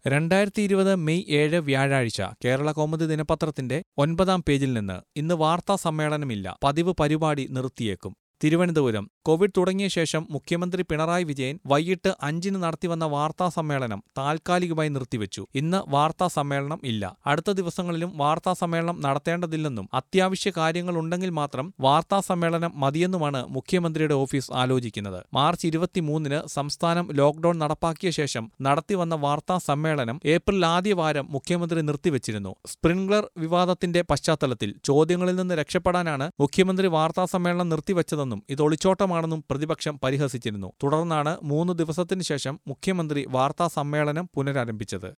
രണ്ടായിരത്തി ഇരുപത് മെയ് ഏഴ് വ്യാഴാഴ്ച കേരള കൗമുദി ദിനപത്രത്തിന്റെ ഒൻപതാം പേജിൽ നിന്ന് ഇന്ന് വാർത്താ സമ്മേളനമില്ല പതിവ് പരിപാടി നിർത്തിയേക്കും തിരുവനന്തപുരം കോവിഡ് തുടങ്ങിയ ശേഷം മുഖ്യമന്ത്രി പിണറായി വിജയൻ വൈകിട്ട് അഞ്ചിന് നടത്തിവന്ന വാർത്താ സമ്മേളനം താൽക്കാലികമായി നിർത്തിവെച്ചു ഇന്ന് വാർത്താ സമ്മേളനം ഇല്ല അടുത്ത ദിവസങ്ങളിലും വാർത്താ സമ്മേളനം നടത്തേണ്ടതില്ലെന്നും അത്യാവശ്യ കാര്യങ്ങളുണ്ടെങ്കിൽ മാത്രം വാർത്താ സമ്മേളനം മതിയെന്നുമാണ് മുഖ്യമന്ത്രിയുടെ ഓഫീസ് ആലോചിക്കുന്നത് മാർച്ച് ഇരുപത്തിമൂന്നിന് സംസ്ഥാനം ലോക്ഡൌൺ നടപ്പാക്കിയ ശേഷം നടത്തിവന്ന വാർത്താ സമ്മേളനം ഏപ്രിൽ ആദ്യവാരം മുഖ്യമന്ത്രി നിർത്തിവെച്ചിരുന്നു സ്പ്രിംഗ്ലർ വിവാദത്തിന്റെ പശ്ചാത്തലത്തിൽ ചോദ്യങ്ങളിൽ നിന്ന് രക്ഷപ്പെടാനാണ് മുഖ്യമന്ത്രി വാർത്താ സമ്മേളനം നിർത്തിവെച്ചതെന്നും ഇത് ഒളിച്ചോട്ടമാണെന്നും പ്രതിപക്ഷം പരിഹസിച്ചിരുന്നു തുടർന്നാണ് മൂന്ന് ദിവസത്തിനു ശേഷം മുഖ്യമന്ത്രി വാർത്താ സമ്മേളനം പുനരാരംഭിച്ചത്